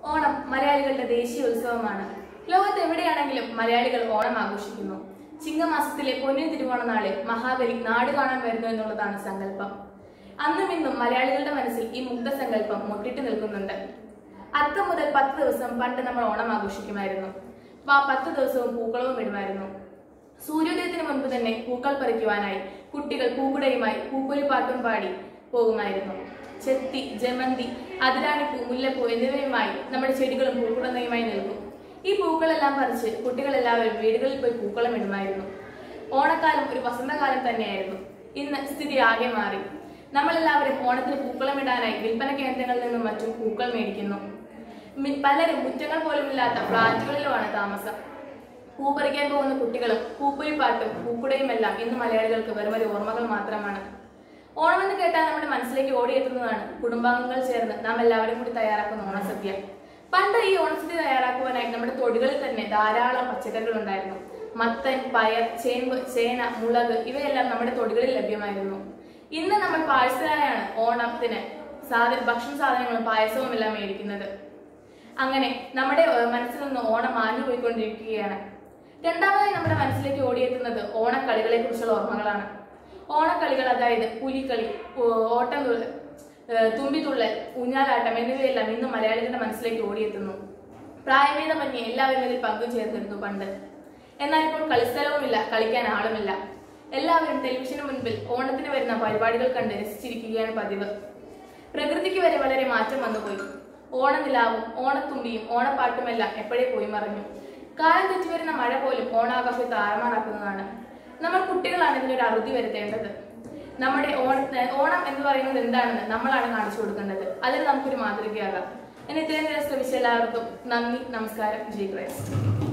ഓണം മലയാളികളുടെ ദേശീയ ഉത്സവമാണ് ലോകത്ത് എവിടെയാണെങ്കിലും മലയാളികൾ ഓണം ആഘോഷിക്കുന്നു ചിങ്ങമാസത്തിലെ പൊന്നിൻ തിരുവോണ നാളിൽ മഹാബലി നാട് കാണാൻ വരുന്നു എന്നുള്ളതാണ് സങ്കല്പം അന്നും ഇന്നും മലയാളികളുടെ മനസ്സിൽ ഈ മുഗ്ധസങ്കല്പം മുട്ടിട്ട് നിൽക്കുന്നുണ്ട് അത്തം മുതൽ പത്ത് ദിവസം പണ്ട് നമ്മൾ ഓണം ആഘോഷിക്കുമായിരുന്നു ആ പത്ത് ദിവസവും പൂക്കളവും ഇടുമായിരുന്നു സൂര്യോദയത്തിന് മുൻപ് തന്നെ പൂക്കൾ പറിക്കുവാനായി കുട്ടികൾ പൂക്കുടയുമായി പൂപ്പൊലി പാട്ടും പാടി പോകുമായിരുന്നു ചെത്തി ജമന്തി അതിരാണിപ്പൂ മുല്ലപ്പൂ എന്നിവയുമായി നമ്മുടെ ചെടികളും പൂക്കുടന്നയുമായി നിൽക്കും ഈ പൂക്കളെല്ലാം പറിച്ച് കുട്ടികളെല്ലാവരും വീടുകളിൽ പോയി പൂക്കളം ഇടുമായിരുന്നു ഓണക്കാലം ഒരു വസന്തകാലം തന്നെയായിരുന്നു ഇന്ന് സ്ഥിതി ആകെ മാറി നമ്മളെല്ലാവരും ഓണത്തിന് പൂക്കളം ഇടാനായി വിൽപ്പന കേന്ദ്രങ്ങളിൽ നിന്നും മറ്റും പൂക്കൾ മേടിക്കുന്നു മി- പലരും മുറ്റങ്ങൾ പോലുമില്ലാത്ത ഫ്ളാറ്റുകളിലുമാണ് താമസം പൂ പറിക്കാൻ പോകുന്ന കുട്ടികളും പൂപ്പൊലിപ്പാട്ടും പൂക്കുടയുമെല്ലാം ഇന്ന് മലയാളികൾക്ക് വെറുമൊരു ഓർമ്മകൾ മാത്രമാണ് ഓണമെന്ന് കേട്ടാൽ നമ്മുടെ മനസ്സിലേക്ക് ഓടിയെത്തുന്നതാണ് കുടുംബാംഗങ്ങൾ ചേർന്ന് നാം എല്ലാവരും കൂടി തയ്യാറാക്കുന്ന ഓണസദ്യ പണ്ട് ഈ ഓണസദ്യ തയ്യാറാക്കുവാനായി നമ്മുടെ തൊടികളിൽ തന്നെ ധാരാളം പച്ചക്കറികൾ ഉണ്ടായിരുന്നു മത്തൻ പയർ ചേമ്പ് ചേന മുളക് ഇവയെല്ലാം നമ്മുടെ തൊടികളിൽ ലഭ്യമായിരുന്നു ഇന്ന് നമ്മൾ പാഴ്സലായാണ് ഓണത്തിന് സാധന ഭക്ഷണ സാധനങ്ങളും പായസവും എല്ലാം മേടിക്കുന്നത് അങ്ങനെ നമ്മുടെ ഏഹ്, മനസ്സിൽ നിന്ന് ഓണം മാഞ്ഞു പോയിക്കൊണ്ടിരിക്കുകയാണ് രണ്ടാമതായി നമ്മുടെ മനസ്സിലേക്ക് ഓടിയെത്തുന്നത് ഓണക്കളികളെ കുറിച്ചുള്ള ഓർമ്മകളാണ് ഓണക്കളികൾ അതായത് പുലിക്കളി ഓ- ഓട്ടം തുള്ളൽ ഏഹ്, തുമ്പിത്തുള്ളൽ ഊഞ്ഞാലാട്ടം എന്നിവയെല്ലാം ഇന്ന് മലയാളികളുടെ മനസ്സിലേക്ക് ഓടിയെത്തുന്നു പ്രായഭേദമന്യേ എല്ലാവരും ഇതിൽ പങ്കുചേർന്നിരുന്നു പണ്ട് എന്നാൽ ഇപ്പോൾ കളിസ്ഥലവുമില്ല കളിക്കാൻ ആളുമില്ല എല്ലാവരും ടെലിവിഷന് മുൻപിൽ ഓണത്തിന് വരുന്ന പരിപാടികൾ കണ്ട് രസിച്ചിരിക്കുകയാണ് പതിവ് പ്രകൃതിക്ക് വരെ വളരെ മാറ്റം വന്നുപോയി ഓണനിലാവും ഓണത്തുമ്പിയും ഓണപ്പാട്ടുമെല്ലാം എപ്പോഴേ പോയി മറഞ്ഞു കാലം തെറ്റി വരുന്ന മഴ പോലും ഓണാഘോഷത്തെ താറുമാറാക്കുന്നതാണ് നമ്മൾ കുട്ടികളാണ് ഇതിനൊരു അറുതി വരുത്തേണ്ടത് നമ്മുടെ ഓണ ഓണം എന്ന് പറയുന്നത് എന്താണെന്ന് നമ്മളാണ് കാണിച്ചു കൊടുക്കേണ്ടത് അതിന് നമുക്കൊരു മാതൃകയാകാം എന്നെ ഇത്രയും നേരം ശ്രമിച്ച എല്ലാവർക്കും നന്ദി നമസ്കാരം ജയ് ക്രൈസ്റ്റ്